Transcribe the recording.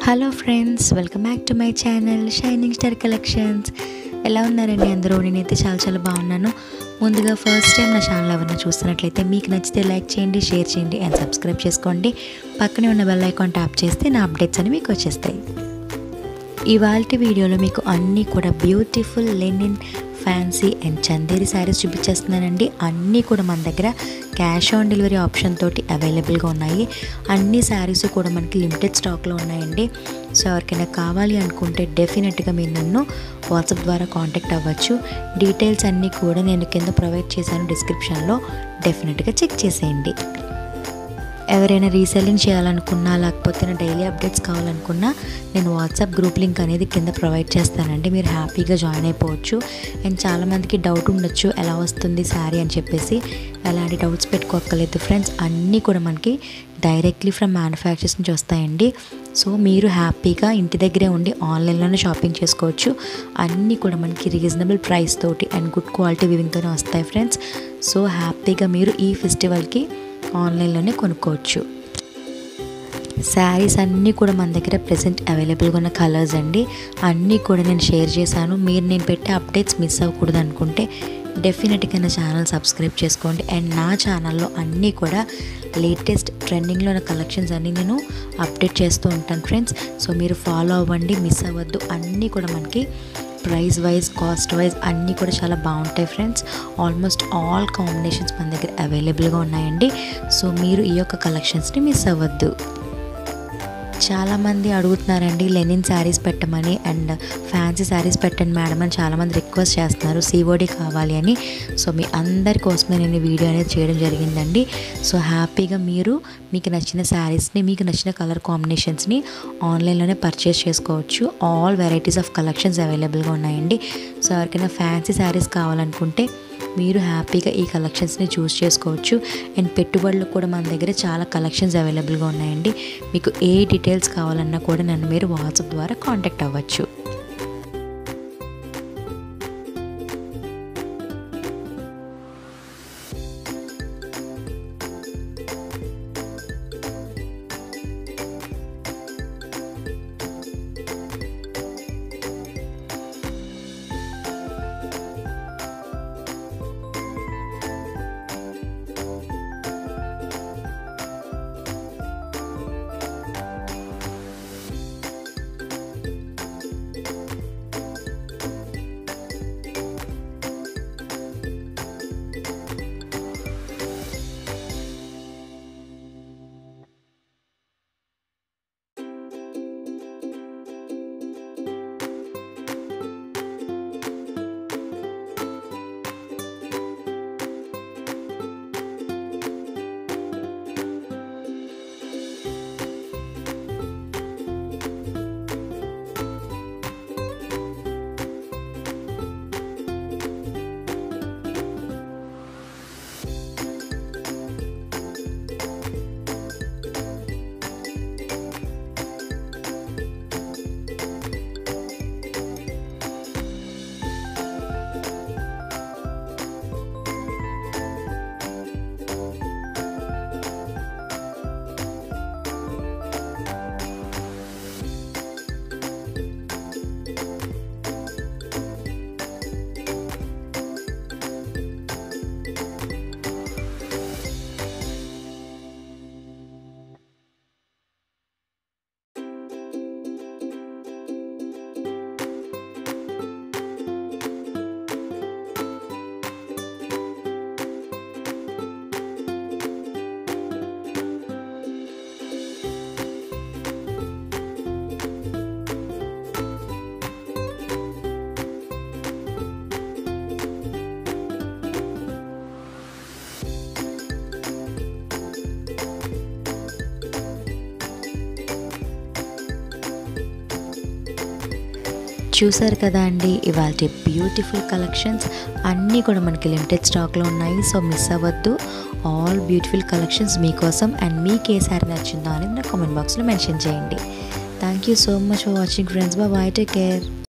hello friends welcome back to my channel shining star collections ఎలా ఉన్నారండి అందరూ నేనైతే చాలా చాలా బాగున్నాను ముందుగా ఫస్ట్ టైం నా ఛానల్ ఎవరైనా చూస్తున్నట్లయితే మీకు నచ్చితే లైక్ చేయండి షేర్ చేయండి అండ్ సబ్స్క్రైబ్ చేసుకోండి పక్కనే ఉన్న బెల్ ఐకాన్ ట్యాప్ చేస్తే నా అప్డేట్స్ అని మీకు వచ్చేస్తాయి ఇవాళ వీడియోలో మీకు అన్నీ కూడా beautiful linen fancy and Chanderi saris చూపించేస్తున్నానండి అన్నీ కూడా మన దగ్గర క్యాష్ ఆన్ డెలివరీ ఆప్షన్ తోటి అవైలబుల్గా ఉన్నాయి అన్ని శారీస్ కూడా మనకి లిమిటెడ్ స్టాక్లో ఉన్నాయండి సో ఎవరికైనా కావాలి అనుకుంటే డెఫినెట్గా మీరు నన్ను వాట్సాప్ ద్వారా కాంటాక్ట్ అవ్వచ్చు డీటెయిల్స్ అన్నీ కూడా నేను కింద ప్రొవైడ్ చేశాను డిస్క్రిప్షన్లో డెఫినెట్గా చెక్ చేసేయండి ఎవరైనా రీసెల్లింగ్ చేయాలనుకున్నా లేకపోతే నా డైలీ అప్డేట్స్ కావాలనుకున్నా నేను వాట్సాప్ గ్రూప్ లింక్ అనేది కింద ప్రొవైడ్ చేస్తానండి మీరు హ్యాపీగా జాయిన్ అయిపోవచ్చు అండ్ చాలామందికి డౌట్ ఉండొచ్చు ఎలా వస్తుంది శారీ అని చెప్పేసి ఎలాంటి డౌట్స్ పెట్టుకోక్కర్లేదు ఫ్రెండ్స్ అన్నీ కూడా మనకి డైరెక్ట్లీ ఫ్రమ్ మ్యానుఫ్యాక్చర్స్ నుంచి వస్తాయండి సో మీరు హ్యాపీగా ఇంటి దగ్గరే ఉండి ఆన్లైన్లోనే షాపింగ్ చేసుకోవచ్చు అన్నీ కూడా మనకి రీజనబుల్ ప్రైస్ తోటి అండ్ గుడ్ క్వాలిటీ వివింగ్తోనే వస్తాయి ఫ్రెండ్స్ సో హ్యాపీగా మీరు ఈ ఫెస్టివల్కి ఆన్లైన్లోనే కొనుక్కోవచ్చు శారీస్ అన్నీ కూడా మన దగ్గర ప్రజెంట్ అవైలబుల్గా ఉన్న కలర్స్ అండి అన్నీ కూడా నేను షేర్ చేశాను మీరు నేను పెట్టే అప్డేట్స్ మిస్ అవ్వకూడదు అనుకుంటే డెఫినెట్గా నా ఛానల్ సబ్స్క్రైబ్ చేసుకోండి అండ్ నా ఛానల్లో అన్నీ కూడా లేటెస్ట్ ట్రెండింగ్లో ఉన్న కలెక్షన్స్ అన్నీ నేను అప్డేట్ చేస్తూ ఉంటాను ఫ్రెండ్స్ సో మీరు ఫాలో అవ్వండి మిస్ అవ్వద్దు అన్నీ కూడా మనకి ప్రైస్ వైజ్ కాస్ట్ వైజ్ అన్నీ కూడా చాలా బాగుంటాయి ఫ్రెండ్స్ ఆల్మోస్ట్ ఆల్ కాంబినేషన్స్ మన దగ్గర అవైలబుల్గా ఉన్నాయండి సో మీరు ఈ యొక్క కలెక్షన్స్ని మిస్ అవ్వద్దు చాలామంది అడుగుతున్నారండి లెనిన్ శారీస్ పెట్టమని అండ్ ఫ్యాన్సీ శారీస్ పెట్టండి మేడం అని చాలామంది రిక్వెస్ట్ చేస్తున్నారు సిఓడి కావాలి అని సో మీ అందరి కోసమే నేను వీడియో అనేది చేయడం జరిగిందండి సో హ్యాపీగా మీరు మీకు నచ్చిన శారీస్ని మీకు నచ్చిన కలర్ కాంబినేషన్స్ని ఆన్లైన్లోనే పర్చేస్ చేసుకోవచ్చు ఆల్ వెరైటీస్ ఆఫ్ కలెక్షన్స్ అవైలబుల్గా ఉన్నాయండి సో ఎవరికైనా ఫ్యాన్సీ శారీస్ కావాలనుకుంటే మీరు హ్యాపీగా ఈ కలెక్షన్స్ని చూస్ చేసుకోవచ్చు అండ్ పెట్టుబడులు కూడా మన దగ్గర చాలా కలెక్షన్స్ అవైలబుల్గా ఉన్నాయండి మీకు ఏ డీటెయిల్స్ కావాలన్నా కూడా నన్ను మీరు వాట్సాప్ ద్వారా కాంటాక్ట్ అవ్వచ్చు చూసారు కదా అండి ఇవాళ బ్యూటిఫుల్ కలెక్షన్స్ అన్నీ కూడా మనకి లిమిటెడ్ స్టాక్లో ఉన్నాయి సో మిస్ అవ్వద్దు ఆల్ బ్యూటిఫుల్ కలెక్షన్స్ మీకోసం అండ్ మీకు ఏ సారీ నచ్చిందో అనేది నా కామెంట్ బాక్స్లో మెన్షన్ చేయండి thank you so much for watching friends bye bye take care